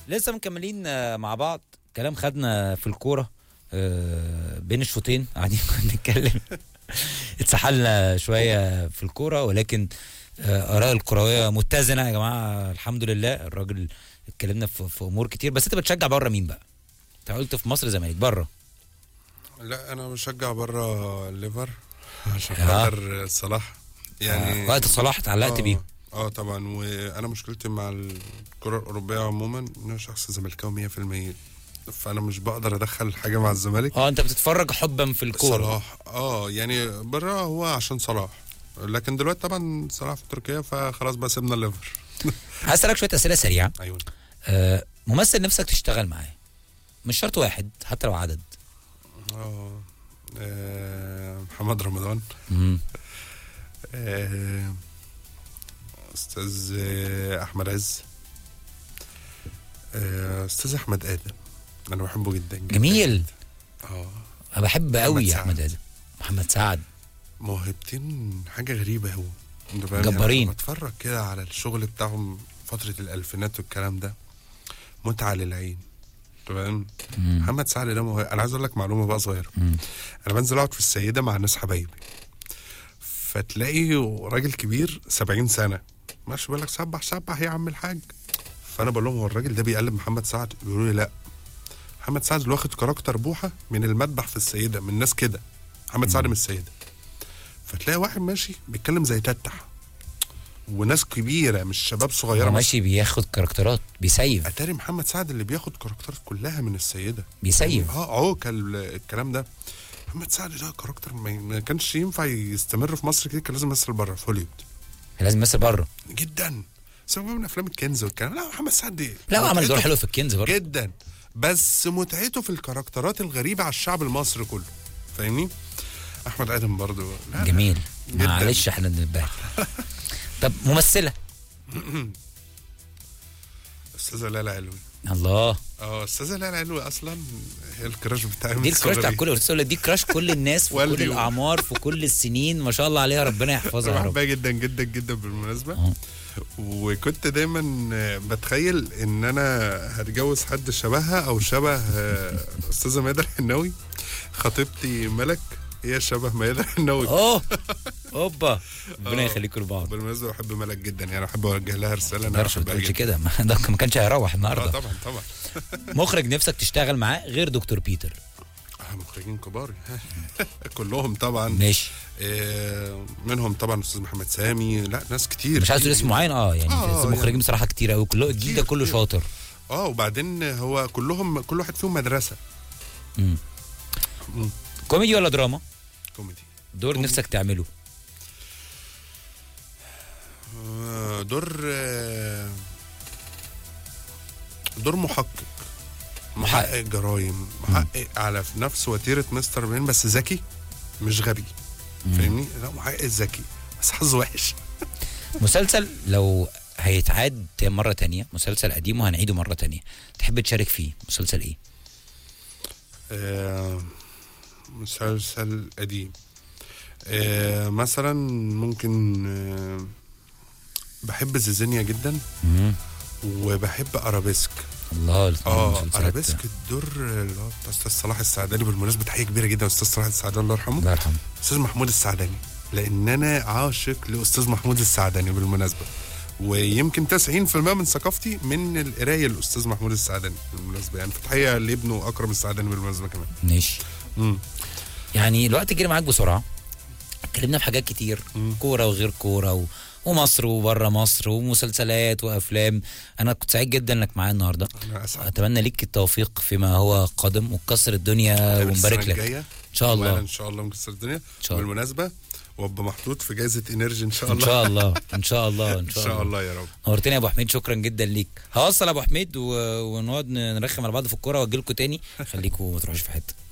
لسه مكملين آه، مع بعض كلام خدنا في الكوره آه، بين الشوطين قاعدين نتكلم اتسحلنا شويه في الكوره ولكن آه، اراء الكرويه متزنه يا جماعه الحمد لله الراجل اتكلمنا في, في امور كتير بس انت بتشجع بره مين بقى؟ انت قلت في مصر زمالك بره لا انا بشجع بره الليفر عشان آه. خاطر صلاح يعني آه، وقت صلاح اتعلقت آه، بيه اه طبعا وانا مشكلتي مع الكره الاوروبيه عموما ان انا شخص زملكاوي 100% فانا مش بقدر ادخل حاجه مع الزمالك اه انت بتتفرج حبا في الكوره صلاح اه يعني بره هو عشان صلاح لكن دلوقتي طبعا صلاح في تركيا فخلاص بقى سيبنا الليفر عايز اسالك شويه اسئله سريعه ايوه آه، ممثل نفسك تشتغل معاه مش شرط واحد حتى لو عدد اه آه، محمد رمضان مم. آه، استاذ آه، احمد عز آه، استاذ احمد ادم انا بحبه جدا جدا جميل. جداً. اه انا بحب قوي سعد. احمد ادم محمد سعد موهبتين حاجه غريبه هو انت فاهم؟ جبارين. يعني بتفرج كده على الشغل بتاعهم فتره الالفينات والكلام ده متعه للعين أنت فاهم مم. محمد سعد ده موهبة. انا عايز اقول لك معلومه بقى صغيره مم. انا بنزل اقعد في السيده مع ناس حبايبي فتلاقي راجل كبير 70 سنه ماشي بيقول لك سبح سبح يا عم الحاج فانا بقول لهم هو الراجل ده بيقلب محمد سعد يقولوا لي لا محمد سعد اللي واخد كاركتر بوحه من المذبح في السيده من ناس كده محمد سعد من السيده فتلاقي واحد ماشي بيتكلم زي تتح وناس كبيره مش شباب صغيره هو ماشي بياخد كاركترات بيسيف اتاري محمد سعد اللي بياخد كاركترات كلها من السيده بيسيف اه عوكل ال- الكلام ده محمد سعد ده كاركتر ما ما كانش ينفع يستمر في مصر كده كان لازم يمثل بره في هوليوود لازم يمثل بره جدا سواء من افلام الكنز والكلام لا محمد سعد دي لا هو عمل دور متعته- حلو في الكنز برضه جدا بس متعته في الكاركترات الغريبه على الشعب المصري كله فاهمني احمد ادم برضو لا لا. جميل جداً. معلش احنا بنتباهى طب ممثله استاذه لالا علوي الله اه استاذه لالا علوي اصلا هي الكراش بتاعي من دي الكراش بتاع صغري. كل الرسالة دي كراش كل الناس في كل والدي. الاعمار في كل السنين ما شاء الله عليها ربنا يحفظها يا رب بحبها جدا جدا جدا بالمناسبه اه. وكنت دايما آه، بتخيل ان انا هتجوز حد شبهها او شبه آه، استاذه ميادة الحناوي خطيبتي ملك هي شبه ميادة الحناوي اوه اوبا ربنا اه. يخليكم لبعض بالمناسبه بحب ملك جدا يعني بحب اوجه لها رساله انا ما بحبها تقولش جدا كده ما ده ما كانش هيروح اه النهارده طبعا طبعا مخرج نفسك تشتغل معاه غير دكتور بيتر آه، مخرجين كبار كلهم طبعا ماشي آه، منهم طبعا استاذ محمد سامي لا ناس كتير مش عايز تقول كتير. اسم معين اه يعني اه، في مخرجين يعني. بصراحه كتير قوي كله الجيل ده كتير، كله كتير. شاطر اه وبعدين هو كلهم كل واحد فيهم مدرسه مم. مم. كوميدي ولا دراما كوميدي دور كوميدي. نفسك تعمله آه، دور آه، دور محقق محقق جرايم محقق على في نفس وتيره مستر بين بس ذكي مش غبي فاهمني لا محقق ذكي بس حظه وحش مسلسل لو هيتعاد مرة تانية مسلسل قديم وهنعيده مرة تانية تحب تشارك فيه مسلسل ايه؟ آه، مسلسل قديم آه، مثلا ممكن آه، بحب زيزينيا جدا مم. وبحب ارابيسك الله الاتنين اه مسلسلات- ارابيسك الدور اللي هو بتاع استاذ صلاح السعداني بالمناسبه تحيه كبيره جدا استاذ صلاح السعداني الله يرحمه الله يرحمه استاذ محمود السعداني لان انا عاشق لاستاذ محمود السعداني بالمناسبه ويمكن 90% من ثقافتي من القرايه لاستاذ محمود السعداني بالمناسبه يعني فتحيه لابنه اكرم السعداني بالمناسبه كمان ماشي امم يعني الوقت جري معاك بسرعة اتكلمنا في حاجات كتير مم. كورة وغير كورة و... ومصر وبره مصر ومسلسلات وافلام انا كنت سعيد جدا انك معايا النهارده انا اسعد اتمنى ليك التوفيق فيما هو قادم وتكسر الدنيا ونبارك السنة لك الجاية ان شاء وأنا الله ان شاء الله مكسر الدنيا شاء الله. بالمناسبه وابقى محطوط في جائزه انرجي ان شاء ان الله شاء الله ان شاء الله ان ان شاء, شاء الله يا رب نورتني يا ابو حميد شكرا جدا ليك هوصل يا ابو حميد و... ونقعد نرخم على بعض في الكوره واجي لكم تاني خليكم ما تروحوش في حته